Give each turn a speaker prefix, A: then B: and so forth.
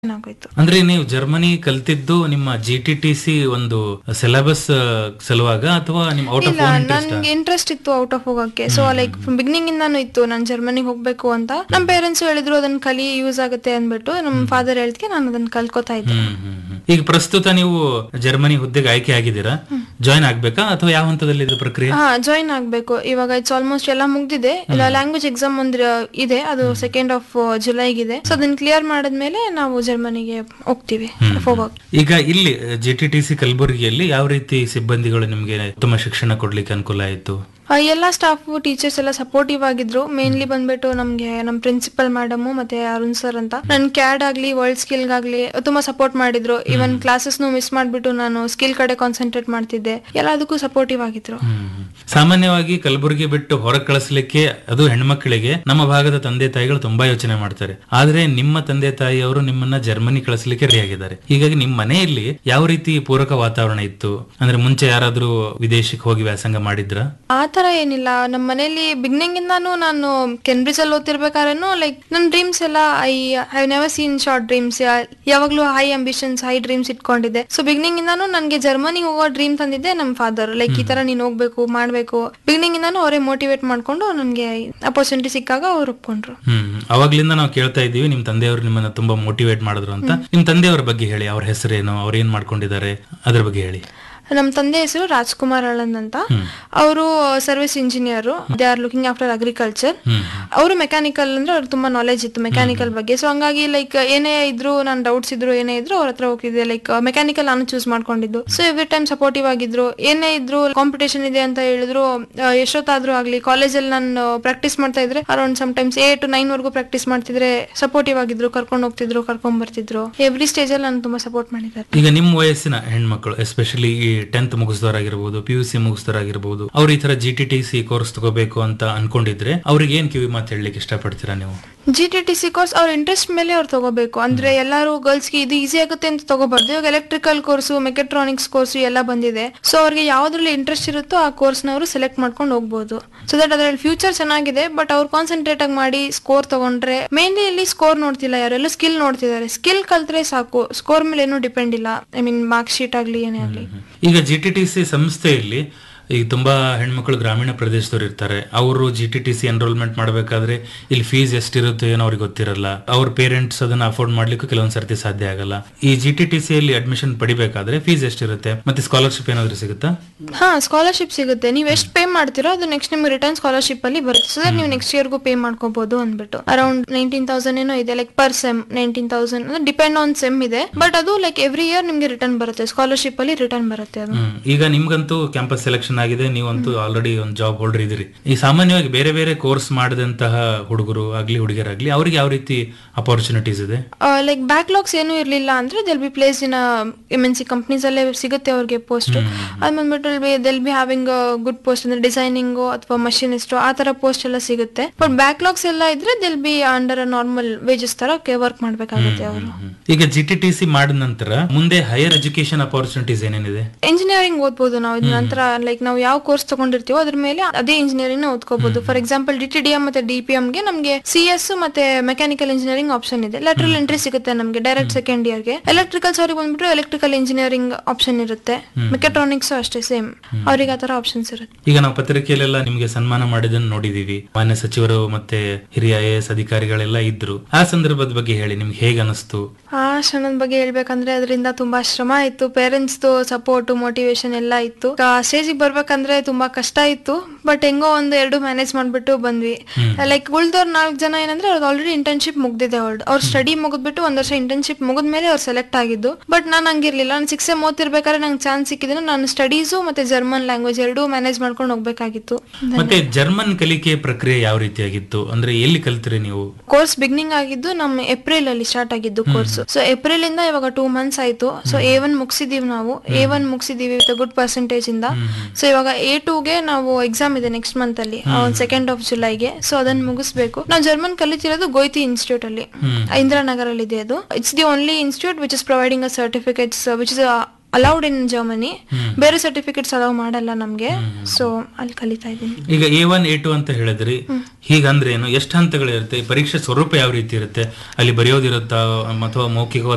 A: ಆಗೋಯ್ತು
B: ಅಂದ್ರೆ ನೀವು ಜರ್ಮನಿ ಕಲ್ತಿದ್ದು ನಿಮ್ಮ ಜಿ ಟಿ ಟಿ ಸಿ ಒಂದು ಸಿಲೆಬಸ್ ಸಲುವಾಗ ಅಥವಾ ನಿಮ್ ಔಟ್ ಆಫ್
A: ಇಲ್ಲ
B: ಓನ್ ಇಂಟ್ರೆಸ್ಟ್
A: ನನ್ಗೆ ಇಂಟ್ರೆಸ್ಟ್ ಇತ್ತು ಔಟ್ ಆಫ್ ಹೋಗಕ್ಕೆ ಸೊ ಲೈಕ್ ಬಿಗಿನಿಂಗ್ ಇಂದಾನು ಇತ್ತು ನಾನು ಜರ್ಮನಿಗೆ ಹೋಗ್ಬೇಕು ಅಂತ ನಮ್ಮ ಪೇರೆಂಟ್ಸ್ ಹೇಳಿದ್ರು ಅದನ್ನ ಕಲಿ ಯೂಸ್ ಆಗುತ್ತೆ ಅಂದ್ಬಿಟ್ಟು ನಮ್ಮ ಫಾದರ್ ಹೇಳಿದ್ಕೆ ನಾನು ಅದನ್ನ ಕಲ್ಕೋತಾ ಇದ್ದೆ
B: ಹ್ಮ್ ಹ್ಮ್ ಹ್ಮ್. ಈಗ ಪ್ರಸ್ತುತ ನೀವು ಜರ್ಮನಿ ಹುದ್ದೆಗೆ ಆಯ್ಕೆ ಆಗಿದ್ದೀರಾ ಜಾಯ್ನ್ ಆಗ್ಬೇಕಾ ಅಥವಾ ಯಾವ ಹಂತದಲ್ಲಿ ಇದೆ ಪ್ರಕ್ರಿಯೆ
A: ಹಾ ಜಾಯಿನ್ ಆಗ್ಬೇಕು ಇವಾಗ ಇಟ್ಸ್ ಆಲ್ಮೋಸ್ಟ್ ಎಲ್ಲ ಮುಗ್ದಿದೆ ಇಲ್ಲ ಲ್ಯಾಂಗ್ವೇಜ್ ಎಕ್ಸಾಮ್ ಒಂದ್ ಇದೆ ಅದು ಸೆಕೆಂಡ್ ಆಫ್ ಜುಲೈಗಿದೆ ಸೊ ಅದನ್ನ ಕ್ಲಿಯರ್ ಮಾಡಿದ್ಮೇಲೆ ನಾವು ಜರ್ಮನಿಗೆ ಹೋಗ್ತೀವಿ ಹೋಗೋಕ್
B: ಈಗ ಇಲ್ಲಿ ಜಿ ಟಿ ಟಿ ಸಿ ಕಲಬುರಗಿಯಲ್ಲಿ ಯಾವ ರೀತಿ ಸಿಬ್ಬಂದಿಗಳು ನಿಮ್ಗೆ ಉತ್ತಮ ಶಿಕ್ಷಣ ಕೊಡ್ಲಿಕ್ಕೆ ಅನುಕೂಲ ಆಯ್ತು
A: ಆ, ಎಲ್ಲ ಸ್ಟಾಫ್ ಟೀಚರ್ಸ್ ಎಲ್ಲ ಸಪೋರ್ಟಿವ್ ಆಗಿದ್ರು ಮೇನ್ಲಿ ಬಂದ್ಬಿಟ್ಟು ನಮ್ಗೆ ನಮ್ ಪ್ರಿನ್ಸಿಪಲ್ ಮೇಡಮ್ ಮತ್ತೆ ಅರುಣ್ ಸರ್ ಅಂತ ನನ್ ಕ್ಯಾಡ್ ಆಗ್ಲಿ ವರ್ಲ್ಡ್ ಸ್ಕಿಲ್ ಆಗ್ಲಿ ತುಂಬಾ ಸಪೋರ್ಟ್ ಮಾಡಿದ್ರು ಇವನ್ ಕ್ಲಾಸಸ್ ಮಿಸ್ ಮಾಡ್ಬಿಟ್ಟು ನಾನು ಸ್ಕಿಲ್ ಕಡೆ ಕಾನ್ಸಂಟ್ರೇಟ್ ಮಾಡ್ತಿದ್ದೆ ಎಲ್ಲದಕ್ಕೂ ಸಪೋರ್ಟಿವ್ ಆಗಿದ್ರು
B: ಹ್ಮ್. ಸಾಮಾನ್ಯವಾಗಿ ಕಲಬುರಗಿ ಬಿಟ್ಟು ಹೊರಗೆ ಕಳಿಸ್ಲಿಕ್ಕೆ ಅದು ಹೆಣ್ಮಕ್ಳಿಗೆ ನಮ್ಮ ಭಾಗದ ತಂದೆ ತಾಯಿಗಳು ತುಂಬಾ ಯೋಚನೆ ಮಾಡ್ತಾರೆ ಆದ್ರೆ ನಿಮ್ಮ ತಂದೆ ತಾಯಿಯವರು ನಿಮ್ಮನ್ನ ಜರ್ಮನಿ ಕಳಿಸ್ಲಿಕ್ಕೆ ರೆಡಿ ಆಗಿದ್ದಾರೆ ಹೀಗಾಗಿ ನಿಮ್ಮ ಮನೆಯಲ್ಲಿ ಯಾವ ರೀತಿ ಪೂರಕ ವಾತಾವರಣ ಇತ್ತು ಅಂದ್ರೆ ಮುಂಚೆ ಯಾರಾದ್ರೂ ವಿದೇಶಕ್ಕೆ ಹೋಗಿ ವ್ಯಾಸಂಗ ಮಾಡಿದ್ರ
A: ಆ ತರ ಏನಿಲ್ಲ ನಮ್ಮ ಮನೇಲಿ ಬಿಗ್ನಿಂಗ್ ಇಂದಾನು ನಾನು ಕೆಂಬ್ರಿಜ್ ಅಲ್ಲಿ ಓದ್ತಿರ್ಬೇಕಾದ್ರೂ ಲೈಕ್ ನನ್ ಡ್ರೀಮ್ಸ್ ಎಲ್ಲ I have never seen short dreams ಯಾವಾಗ್ಲೂ ಹೈ ಅಂಬಿಷನ್ಸ್ ಹೈ ಡ್ರೀಮ್ಸ್ ಇಟ್ಕೊಂಡಿದ್ದೆ ಸೊ ಬಿಗ್ನಿಂಗ್ ಇಂದಾನು ನನ್ಗೆ ಜರ್ಮನಿ ಹೋಗೋ ಡ್ರೀಮ್ ತಂದಿದ್ದೆ ನಮ್ ಫಾದರ್ ಲೈಕ್ ಈ ತರ ನೀನ್ ಹೋಗ್ಬೇಕು ಮಾಡ್ಬೇಕು ಬಿಗ್ನಿಂಗ್ ಇಂದಾನು ಅವರೇ ಮೋಟಿವೇಟ್ ಮಾಡ್ಕೊಂಡು ನನ್ಗೆ ಅಪರ್ಚುನಿಟಿ ಸಿಕ್ಕಾಗ ಅವ್ರು ಒಪ್ಕೊಂಡ್ರು
B: ಹ್ಮ್ ಅವಾಗ್ಲಿಂದ ನಾವು ಕೇಳ್ತಾ ಇದ್ದೀವಿ ನಿಮ್ ತಂದೆಯವರು ನಿಮ್ಮನ್ನ ತುಂಬಾ ಮೋಟಿವೇಟ್ ಮಾಡಿದ್ರು ಅಂತ ನಿಮ್ ತಂದೆಯವರ ಬಗ್ಗೆ ಹೇಳಿ ಅವ್ರ ಹೆಸರೇನು ಅವ್ರು ಏನ್ ಮಾಡ್ಕೊಂಡಿದ್ದಾರೆ ಅದ್ರ ಬಗ್ಗೆ ಹೇಳಿ
A: ನಮ್ ತಂದೆ ಹೆಸರು ರಾಜ್ಕುಮಾರ್ ಆಳಂದ್ ಅಂತ ಅವರು service engineer they are looking after agriculture
B: hmm
A: ಅವರು ಮೆಕ್ಯಾನಿಕಲ್ ಅಂದ್ರೆ ಅವ್ರಿಗೆ ತುಂಬಾ ನಾಲೆಜ್ ಇತ್ತು ಮೆಕ್ಯಾನಿಕಲ್ ಬಗ್ಗೆ ಸೊ ಹಂಗಾಗಿ ಲೈಕ್ ಏನೇ ಇದ್ರು ನಾನು ಡೌಟ್ಸ್ ಇದ್ರು ಏನೇ ಇದ್ರು ಅವ್ರ ಹತ್ರ ಹೋಗ್ತಿದ್ದೆ ಲೈಕ್ ಮೆಕ್ಯಾನಿಕಲ್ ನಾನು ಚೂಸ್ ಮಾಡ್ಕೊಂಡಿದ್ದು ಸೊ ಎವ್ರಿ ಟೈಮ್ ಸಪೋರ್ಟಿವ್ ಆಗಿದ್ರು ಏನೇ ಇದ್ರು ಕಾಂಪಿಟೇಷನ್ ಇದೆ ಅಂತ ಹೇಳಿದ್ರು ಆ, ಎಷ್ಟೊತ್ತಾದ್ರೂ ಆಗ್ಲಿ ಕಾಲೇಜಲ್ಲಿ ನಾನು ಪ್ರಾಕ್ಟೀಸ್ ಮಾಡ್ತಾ ಇದ್ರೆ around some times eight to nine ವರ್ಗು ಪ್ರಾಕ್ಟೀಸ್ ಮಾಡ್ತಿದ್ರೆ ಸಪೋರ್ಟಿವ್ ಆಗಿದ್ರು ಕರ್ಕೊಂಡು ಹೋಗ್ತಿದ್ರು ಕರ್ಕೊಂಡ್ ಬರ್ತಿದ್ರು ಎವ್ರಿ ಸ್ಟೇಜ್ ಅಲ್ಲಿ ನಾನು ತುಂಬಾ ಸಪೋರ್ಟ್ ಮಾಡಿದ್ದಾರೆ
B: ಈಗ ನಿಮ್ಮ ವಯಸ್ಸಿನ ಹೆಣ್ಮಕ್ಳು ಎಸ್ಪೆಷಲಿ ಈ ಟೆಂತ್ ಮುಗಿಸ್ದವರಾಗಿರ್ಬೋದು ಪಿ ಯು ಸಿ ಮುಗಿಸ್ದವರಾಗಿರ್ಬೋದು ಅವ್ರು ಈ ತರ G T T C course ತಗೋಬೇಕು ಅಂತ ಅನ್ಕೊಂಡಿದ್ರೆ ಅವ್ರಿಗೆ ಏನ್ ಕಿವಿ ಮಾತು ಹೇಳಲಿಕ್ಕೆ ಇಷ್ಟಪಡ್ತೀರಾ ನೀವು
A: G T T C course ಅವ್ರ ಇಂಟ್ರೆಸ್ಟ್ ಮೇಲೆ ಅವ್ರು ತಗೋಬೇಕು ಅಂದ್ರೆ ಎಲ್ಲರೂ ಗರ್ಲ್ಸ್ಗೆ ಇದು ಈಸಿ ಆಗುತ್ತೆ ಅಂತ ತಗೋಬಾರ್ದು ಇವಾಗ ಎಲೆಕ್ಟ್ರಿಕಲ್ ಕೋರ್ಸು ಮೆಕೆಟ್ರಾನಿಕ್ಸ್ ಕೋರ್ಸು ಎಲ್ಲ ಬಂದಿದೆ ಸೊ ಅವ್ರಿಗೆ ಯಾವ್ದ್ರಲ್ಲಿ ಇಂಟ್ರೆಸ್ಟ್ ಇರುತ್ತೋ ಆ ಕೋರ್ಸ್ನ ಅವರು ಸೆಲೆಕ್ಟ್ ಮಾಡ್ಕೊಂಡು ಹೋಗ್ಬೋದು ಸೊ ದಟ್ ಅದ್ರಲ್ಲಿ ಫ್ಯೂಚರ್ ಚೆನ್ನಾಗಿದೆ ಬಟ್ ಅವ್ರು ಕಾನ್ಸಂಟ್ರೇಟ್ ಆಗಿ ಮಾಡಿ ಸ್ಕೋರ್ ತಗೊಂಡ್ರೆ ಮೇನ್ಲಿ ಇಲ್ಲಿ ಸ್ಕೋರ್ ನೋಡ್ತಿಲ್ಲ ಯಾರೆಲ್ಲ ಸ್ಕಿಲ್ ನೋಡ್ತಿದ್ದಾರೆ ಸ್ಕಿಲ್ ಕಲ್ತ್ರೆ ಸಾಕು ಸ್ಕೋರ್ ಮೇಲೆ ಏನೂ ಡಿಪೆಂಡ್ ಇಲ್ಲ ಐ ಮೀನ್ ಮಾರ್ಕ್ ಶೀಟ್ ಆಗ್ಲಿ ಏನೇ ಆಗ್ಲಿ
B: ಈಗ ಜಿ ಟಿ ಟಿ ಸಿ ಸಂಸ್ಥೆಯಲ್ಲಿ ಈಗ ತುಂಬಾ ಹೆಣ್ಮಕ್ಳು ಗ್ರಾಮೀಣ ಪ್ರದೇಶದವ್ರು ಇರ್ತಾರೆ ಅವರು G T T C enrolment ಮಾಡಬೇಕಾದ್ರೆ ಇಲ್ಲಿ ಫೀಸ್ ಎಷ್ಟಿರುತ್ತೆ ಏನೋ ಅವ್ರಿಗೆ ಗೊತ್ತಿರಲ್ಲ ಅವ್ರ ಪೇರೆಂಟ್ಸ್ ಅದನ್ನ ಅಫೋರ್ಡ್ ಮಾಡ್ಲಿಕ್ಕೂ ಕೆಲವೊಂದ್ ಸರ್ತಿ ಸಾಧ್ಯ ಆಗಲ್ಲ ಈ ಜಿ ಟಿ ಟಿ ಸಿ ಅಲ್ಲಿ ಅಡ್ಮಿಷನ್ ಪಡಿಬೇಕಾದ್ರೆ ಫೀಸ್ ಎಷ್ಟಿರುತ್ತೆ ಮತ್ತೆ ಸ್ಕಾಲರ್ಶಿಪ್ ಏನಾದ್ರು ಸಿಗುತ್ತಾ
A: ಹಾ ಸ್ಕಾಲರ್ಶಿಪ್ ಸಿಗುತ್ತೆ ನೀವು ಎಷ್ಟು ಪೇ ಮಾಡ್ತೀರೋ ಅದು ನೆಕ್ಸ್ಟ್ ನಿಮ್ಗೆ ರಿಟರ್ನ್ ಸ್ಕಾಲರ್ಶಿಪ್ ಅಲ್ಲಿ ಬರುತ್ತೆ ಸೊ ದಟ್ ನೀವು ನೆಕ್ಸ್ಟ್ ಇಯರ್ಗೂ ಪೇ ಮಾಡ್ಕೋಬಹುದು ಅಂದ್ಬಿಟ್ಟು ಅರೌಂಡ್ ನೈನ್ಟೀನ್ ತೌಸಂಡ್ ಏನೋ ಇದೆ like per sem nineteen thousand ಅಂದ್ರೆ ಡಿಪೆಂಡ್ ಆನ್ ಸೆಮ್ ಇದೆ ಬಟ್ ಅದು ಲೈಕ್ ಎವ್ರಿ ಇಯರ್ ನಿಮ್ಗೆ ರಿಟರ್ನ್ ಬರುತ್ತೆ ಸ್ಕಾಲರ್ಶಿಪ್ ಅಲ್ಲಿ ರಿಟರ್ನ್ ಬರುತ್ತೆ ಅದು
B: ಹ್ಮ್. ಈಗ ನಿಮ್ಗಂತೂ ಕ್ಯಾಂಪಸ್ ಸೆಲೆಕ್ಷನ್ ಆಗಿದೆ ನೀವಂತೂ ಆಲ್ರೆಡಿ ಒಂದು ಜಾಬ್ ಹೋಲ್ಡರ್ ಇದ್ದೀರಿ ಈ ಸಾಮಾನ್ಯವಾಗಿ ಬೇರೆ ಬೇರೆ ಕೋರ್ಸ್ ಮಾಡಿದಂತಹ ಹುಡುಗರು ಆಗ್ಲಿ ಹುಡುಗಿಯರಾಗ್ಲಿ ಅವ್ರಿಗೆ ಯಾವ ರೀತಿ ಅಪರ್ಚುನಿಟೀಸ್ ಇದೆ
A: ಲೈಕ್ ಬ್ಯಾಕ್ಲಾಗ್ಸ್ ಏನೂ ಇರಲಿಲ್ಲ ಅಂದ್ರೆ they'll be place in M N C companies ಅಲ್ಲೇ ಸಿಗುತ್ತೆ ಅವ್ರಿಗೆ ಪೋಸ್ಟ್ ಅದು ಬಂದ್ಬಿಟ್ಟು they'll be having good post ಅಂದ್ರೆ ಡಿಸೈನಿಂಗು ಅಥವಾ ಮಷಿನಿಸ್ಟ್ ಆ ತರ ಪೋಸ್ಟ್ ಎಲ್ಲ ಸಿಗುತ್ತೆ ಬಟ್ ಬ್ಯಾಕ್ಲಾಗ್ಸ್ ಎಲ್ಲ ಇದ್ರೆ they'll be under normal wages ತರ ವರ್ಕ್ ಮಾಡ್ಬೇಕಾಗುತ್ತೆ ಅವರು
B: ಹ್ಮ್. ಈಗ ಜಿ ಟಿ ಟಿ ಸಿ ಮಾಡಿದ ನಂತರ ಮುಂದೆ ಹೈಯರ್ ಎಜುಕೇಶನ್ ಅಪರ್ಚುನಿಟೀಸ್ ಏನೇನಿದೆ
A: ಇಂಜಿನಿಯರಿಂಗ್ ಓದ್ಬೋದು ನಾವು ಇದ್ ನಂತರ ಲೈಕ್ ನಾವು ಯಾವ ಕೋರ್ಸ್ ತಗೊಂಡಿರ್ತೀವೋ ಅದ್ರ ಮೇಲೆ ಅದೇ ಇಂಜಿನಿಯರಿಂಗ್ ಓದ್ಕೋಬಹುದು for example D T D M ಮತ್ತೆ ಡಿ ಪಿ ಗೆ ನಮಗೆ ಸಿ ಎಸ್ ಮತ್ತೆ ಮೆಕ್ಯಾನಿಕಲ್ ಇಂಜಿನಿಯರಿಂಗ್ ಆಪ್ಷನ್ ಇದೆ ಲೆಟ್ರಲ್ ಎಂಟ್ರಿ ಸಿಗುತ್ತೆ ನಮಗೆ ಡೈರೆಕ್ಟ್ ಸೆಕೆಂಡ್ ಇಯರ್ಗೆ ಎಲೆಕ್ಟ್ರಿಕಲ್ಸ್ ಅವ್ರಿಗೆ ಬಂದ್ಬಿಟ್ಟು ಎಲೆಕ್ಟ್ರಿಕಲ್ ಇಂಜಿನಿಯರಿಂಗ್ ಆಪ್ಷನ್ ಇರುತ್ತೆ ಮೆಕ್ಯಾಟ್ರಾನಿಕ್ಸ್ ಅಷ್ಟೇ ಸೇಮ್ ಅವ್ರಿಗೆ ಆ ತರ ಆಪ್ಷನ್ಸ್ ಇರುತ್ತೆ
B: ಈಗ ನಾವು ಪತ್ರಿಕೆಯಲ್ಲೆಲ್ಲ ನಿಮ್ಗೆ ಸನ್ಮಾನ ಮಾಡಿದ್ದನ್ನು ನೋಡಿದೀವಿ ಮಾನ್ಯ ಸಚಿವರು ಮತ್ತೆ ಹಿರಿಯ ಐ ಎಸ್ ಅಧಿಕಾರಿಗಳೆಲ್ಲ ಇದ್ರು ಆ ಸಂದರ್ಭದ ಬಗ್ಗೆ ಹೇಳಿ ನಿಮ್ಗೆ ಹೇಗೆ ಅನಿಸ್ತು
A: ಆ ಕ್ಷಣದ ಬಗ್ಗೆ ಹೇಳ್ಬೇಕಂದ್ರೆ ಅದರಿಂದ ತುಂಬಾ ಶ್ರಮ ಇತ್ತು ಪೇರೆಂಟ್ಸ್ ಸಪೋರ್ಟ್ ಮೋಟಿವೇಶನ್ ಎಲ್ಲ ಇತ್ತು ಸ್ಟೇಜಿಗೆ ಬರ್ಬೇಕಂದ್ರೆ ತುಂಬಾ ಕಷ್ಟ ಇತ್ತು ಬಟ್ ಹೆಂಗೋ ಒಂದು ಎರಡು ಮ್ಯಾನೇಜ್ ಮಾಡ್ಬಿಟ್ಟು ಬಂದ್ವಿ ಲೈಕ್ ಉಳ್ದವ್ರ ನಾಲ್ಕು ಜನ ಏನಂದ್ರೆ ಅವ್ರದ್ದು ಆಲ್ರೆಡಿ ಇಂಟರ್ನ್ಶಿಪ್ ಮುಗ್ದಿದೆ ಅವ್ರ ಅವ್ರ ಸ್ಟಡಿ ಮುಗಿದ್ಬಿಟ್ಟು ಒಂದ್ ವರ್ಷ ಇಂಟರ್ನ್ಶಿಪ್ ಮುಗಿದ್ಮೇಲೆ ಅವ್ರು ಸೆಲೆಕ್ಟ್ ಆಗಿದ್ದು ಬಟ್ ನಾನು ಹಂಗಿರ್ಲಿಲ್ಲ ನಾನು ಸಿಕ್ಸ್ ಎಮ್ ಓದ್ತಿರ್ಬೇಕಾದ್ರೆ ನಂಗೆ ಚಾನ್ಸ್ ಸಿಕ್ಕಿದ್ರೆ ನಾನು ಸ್ಟಡೀಸು ಮತ್ತೆ ಜರ್ಮನ್ ಲ್ಯಾಂಗ್ವೇಜ್ ಎರಡೂ ಮ್ಯಾನೇಜ್ ಮಾಡ್ಕೊಂಡು ಹೋಗ್ಬೇಕಾಗಿತ್ತು
B: ಮತ್ತೆ ಜರ್ಮನ್ ಕಲಿಕೆ ಪ್ರಕ್ರಿಯೆ ಯಾವ ರೀತಿಯಾಗಿತ್ತು ಅಂದ್ರೆ ಎಲ್ಲಿ ಕಲ್ತ್ರಿ ನೀವು
A: ಕೋರ್ಸ್ ಬಿಗ್ನಿಂಗ್ ಆಗಿದ್ದು ನಮ್ಮ ಏಪ್ರಿಲ್ ಅಲ್ಲಿ ಸ್ಟಾರ್ಟ್ ಆಗಿದ್ದು ಕೋರ್ಸ್ ಸೊ ಏಪ್ರಿಲ್ ಇಂದ ಇವಾಗ ಟೂ ಮಂತ್ಸ್ ಆಯ್ತು ಸೊ ಎ ಒನ್ ಮುಗಿಸಿದೀವಿ ನಾವು ಎ ಒನ್ ಮುಗಿಸಿದೀವಿ ವಿತ್ ಗುಡ್ ಪರ್ಸೆಂಟೇಜ್ ಇಂದ ಸೊ ಇವಾಗ ಎ ಟೂಗೆ ನಾವು ಎಕ್ಸಾಮ್ ಇದೆ ನೆಕ್ಸ್ಟ್ ಮಂತ್ ಅಲ್ಲಿ ಒಂದು ಸೆಕೆಂಡ್ ಆಫ್ ಜುಲೈಗೆ ಸೊ ಅದನ್ನ ಮುಗಿಸ್ಬೇಕು ನಾವು ಜರ್ಮನ್ ಕಲಿತಿರೋದು ಗೋಯ್ತಿ ಇನ್ಸ್ಟಿಟ್ಯೂಟ್ ಅಲ್ಲಿ ಇಂದಿರಾನಗರ್ ಅಲ್ಲಿ ಇದೆ ಅದು it's the only institute which is providing a certificates which is allowed in Germany ಬೇರೆ ಸರ್ಟಿಫಿಕೇಟ್ಸ್ ಅಲೌ ಮಾಡಲ್ಲ ನಮ್ಗೆ ಸೊ ಅಲ್ಲಿ ಕಲಿತಾ ಇದ್ದೀನಿ
B: ಈಗ ಎ ಒನ್ ಎ ಟು ಅಂತ ಹೇಳಿದ್ರಿ ಹೀಗಂದ್ರೆ ಏನು ಎಷ್ಟು ಹಂತಗಳಿರುತ್ತೆ ಪರೀಕ್ಷೆ ಸ್ವರೂಪ ಯಾವ ರೀತಿ ಇರುತ್ತೆ ಅಲ್ಲಿ ಬರೆಯೋದಿರುತ್ತಾ ಅಥವಾ ಮೌಖಿಕ